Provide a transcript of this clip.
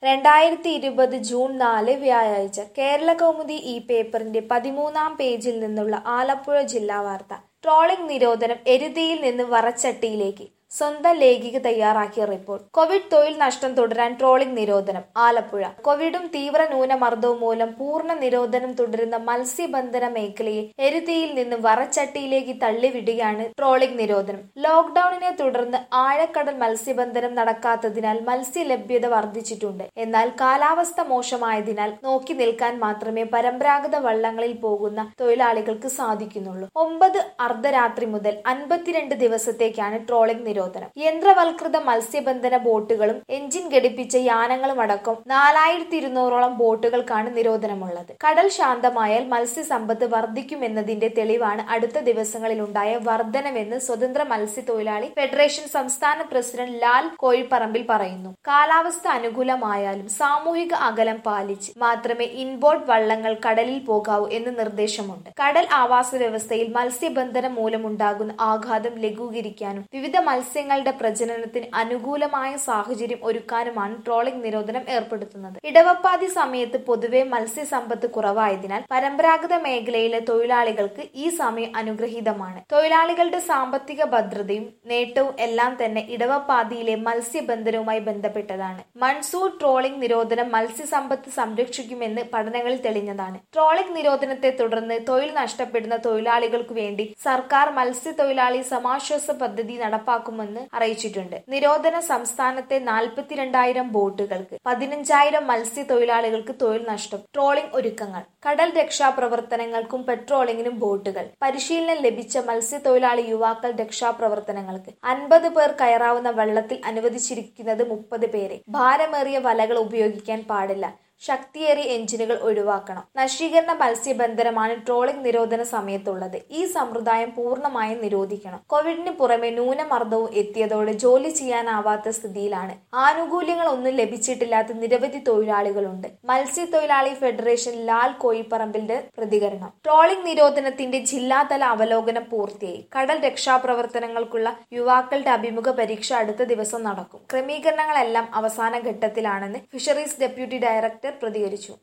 രണ്ടായിരത്തി ഇരുപത് ജൂൺ നാല് വ്യാഴാഴ്ച കേരള കൗമുദി ഈ പേപ്പറിന്റെ പതിമൂന്നാം പേജിൽ നിന്നുള്ള ആലപ്പുഴ ജില്ലാ വാർത്ത ട്രോളിംഗ് നിരോധനം എരുതിയിൽ നിന്ന് വറച്ചട്ടിയിലേക്ക് സ്വന്തം ലേഖിക തയ്യാറാക്കിയ റിപ്പോർട്ട് കോവിഡ് തൊഴിൽ നഷ്ടം തുടരാൻ ട്രോളിംഗ് നിരോധനം ആലപ്പുഴ കോവിഡും തീവ്ര ന്യൂനമർദ്ദവും മൂലം പൂർണ്ണ നിരോധനം തുടരുന്ന മത്സ്യബന്ധന മേഖലയെ എരുതിയിൽ നിന്ന് വറച്ചട്ടിയിലേക്ക് തള്ളിവിടുകയാണ് ട്രോളിംഗ് നിരോധനം ലോക്ഡൌണിനെ തുടർന്ന് ആഴക്കടൽ മത്സ്യബന്ധനം നടക്കാത്തതിനാൽ മത്സ്യ ലഭ്യത വർദ്ധിച്ചിട്ടുണ്ട് എന്നാൽ കാലാവസ്ഥ മോശമായതിനാൽ നോക്കി നിൽക്കാൻ മാത്രമേ പരമ്പരാഗത വള്ളങ്ങളിൽ പോകുന്ന തൊഴിലാളികൾക്ക് സാധിക്കുന്നുള്ളൂ ഒമ്പത് അർദ്ധരാത്രി മുതൽ അൻപത്തിരണ്ട് ദിവസത്തേക്കാണ് ട്രോളിംഗ് നിരോധനം യന്ത്രവൽകൃത മത്സ്യബന്ധന ബോട്ടുകളും എഞ്ചിൻ ഘടിപ്പിച്ച യാനങ്ങളും അടക്കം നാലായിരത്തി ഇരുന്നൂറോളം ബോട്ടുകൾക്കാണ് നിരോധനമുള്ളത് കടൽ ശാന്തമായാൽ മത്സ്യസമ്പത്ത് വർദ്ധിക്കുമെന്നതിന്റെ തെളിവാണ് അടുത്ത ദിവസങ്ങളിലുണ്ടായ വർധനമെന്ന് സ്വതന്ത്ര മത്സ്യത്തൊഴിലാളി ഫെഡറേഷൻ സംസ്ഥാന പ്രസിഡന്റ് ലാൽ കോഴിപ്പറമ്പിൽ പറയുന്നു കാലാവസ്ഥ അനുകൂലമായാലും സാമൂഹിക അകലം പാലിച്ച് മാത്രമേ ഇൻബോർഡ് വള്ളങ്ങൾ കടലിൽ പോകാവൂ എന്ന് നിർദ്ദേശമുണ്ട് കടൽ ആവാസ വ്യവസ്ഥയിൽ മത്സ്യബന്ധനം മൂലമുണ്ടാകുന്ന ആഘാതം ലഘൂകരിക്കാനും വിവിധ മത്സ്യങ്ങളുടെ പ്രജനനത്തിന് അനുകൂലമായ സാഹചര്യം ഒരുക്കാനുമാണ് ട്രോളിംഗ് നിരോധനം ഏർപ്പെടുത്തുന്നത് ഇടവപ്പാതി സമയത്ത് പൊതുവെ മത്സ്യസമ്പത്ത് കുറവായതിനാൽ പരമ്പരാഗത മേഖലയിലെ തൊഴിലാളികൾക്ക് ഈ സമയം അനുഗ്രഹീതമാണ് തൊഴിലാളികളുടെ സാമ്പത്തിക ഭദ്രതയും നേട്ടവും എല്ലാം തന്നെ ഇടവപ്പാതിയിലെ മത്സ്യബന്ധനവുമായി ബന്ധപ്പെട്ടതാണ് മൺസൂൺ ട്രോളിംഗ് നിരോധനം മത്സ്യസമ്പത്ത് സംരക്ഷിക്കുമെന്ന് പഠനങ്ങളിൽ തെളിഞ്ഞതാണ് ട്രോളിംഗ് നിരോധനത്തെ തുടർന്ന് തൊഴിൽ നഷ്ടപ്പെടുന്ന തൊഴിലാളികൾക്ക് വേണ്ടി സർക്കാർ മത്സ്യത്തൊഴിലാളി സമാശ്വാസ പദ്ധതി നടപ്പാക്കുമെന്ന് അറിയിച്ചിട്ടുണ്ട് നിരോധന സംസ്ഥാനത്തെ നാൽപ്പത്തിരണ്ടായിരം ബോട്ടുകൾക്ക് പതിനഞ്ചായിരം മത്സ്യത്തൊഴിലാളികൾക്ക് തൊഴിൽ നഷ്ടം ട്രോളിംഗ് ഒരുക്കങ്ങൾ കടൽ രക്ഷാപ്രവർത്തനങ്ങൾക്കും പെട്രോളിംഗിനും ബോട്ടുകൾ പരിശീലനം ലഭിച്ച മത്സ്യത്തൊഴിലാളി യുവാക്കൾ രക്ഷാപ്രവർത്തനങ്ങൾക്ക് അൻപത് പേർ കയറാവുന്ന വെള്ളത്തിൽ അനുവദിച്ചിരിക്കുന്നത് മുപ്പത് പേരെ ഭാരമേറിയ വലകൾ ഉപയോഗിക്കാൻ പാടില്ല ശക്തിയേറിയ എഞ്ചിനുകൾ ഒഴിവാക്കണം നശീകരണ മത്സ്യബന്ധനമാണ് ട്രോളിംഗ് നിരോധന സമയത്തുള്ളത് ഈ സമ്പ്രദായം പൂർണ്ണമായും നിരോധിക്കണം കോവിഡിന് പുറമെ ന്യൂനമർദ്ദവും എത്തിയതോടെ ജോലി ചെയ്യാനാവാത്ത സ്ഥിതിയിലാണ് ആനുകൂല്യങ്ങൾ ഒന്നും ലഭിച്ചിട്ടില്ലാത്ത നിരവധി തൊഴിലാളികളുണ്ട് മത്സ്യത്തൊഴിലാളി ഫെഡറേഷൻ ലാൽ കോയിപ്പറമ്പിന്റെ പ്രതികരണം ട്രോളിംഗ് നിരോധനത്തിന്റെ ജില്ലാതല അവലോകനം പൂർത്തിയായി കടൽ രക്ഷാപ്രവർത്തനങ്ങൾക്കുള്ള യുവാക്കളുടെ അഭിമുഖ പരീക്ഷ അടുത്ത ദിവസം നടക്കും ക്രമീകരണങ്ങളെല്ലാം അവസാന ഘട്ടത്തിലാണെന്ന് ഫിഷറീസ് ഡെപ്യൂട്ടി ഡയറക്ടർ പ്രതികരിച്ചു